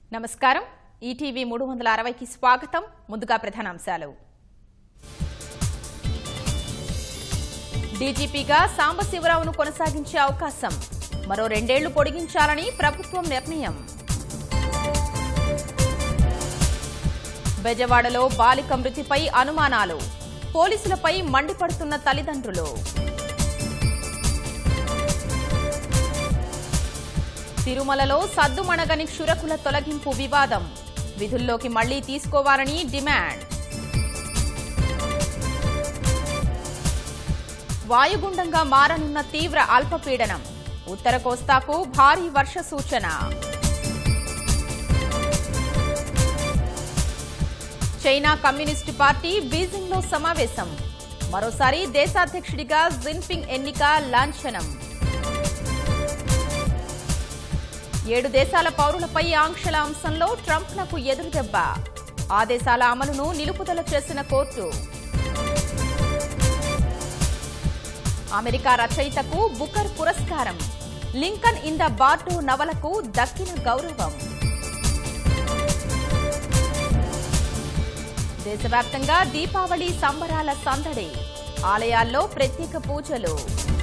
నమస్కారం ఈటీవీ మూడు వందల అరవైకి స్వాగతం ముందుగా ప్రధానాంశాలు డీజీపీగా సాంబశివరావును కొనసాగించే అవకాశం మరో రెండేళ్లు పొడిగించాలని ప్రభుత్వం నిర్ణయం బెజవాడలో బాలిక మృతిపై అనుమానాలు పోలీసులపై మండిపడుతున్న తల్లిదండ్రులు తిరుమలలో సద్దుమణగని క్షురకుల తొలగింపు వివాదం విధుల్లోకి మళ్లీ తీసుకోవాలని డిమాండ్ వాయుగుండంగా మారనున్న తీవ్ర అల్పపీడనం ఉత్తర కోస్తాకు భారీ వర్ష సూచన చైనా కమ్యూనిస్టు పార్టీ బీజింగ్లో సమావేశం మరోసారి దేశాధ్యక్షుడిగా జిన్పింగ్ ఎన్నిక లాంఛనం ఏడు దేశాల పౌరులపై ఆంక్షల అంశంలో ట్రంప్నకు ఎదురుదెబ్బ ఆదేశాల అమలును నిలుపుదల చేసిన కోర్టు అమెరికా రచయితకు బుకర్ పురస్కారం లింకన్ ఇన్ ద బార్డో నవలకు దక్కిన గౌరవం దేశవ్యాప్తంగా దీపావళి సంబరాల సందడి ఆలయాల్లో ప్రత్యేక పూజలు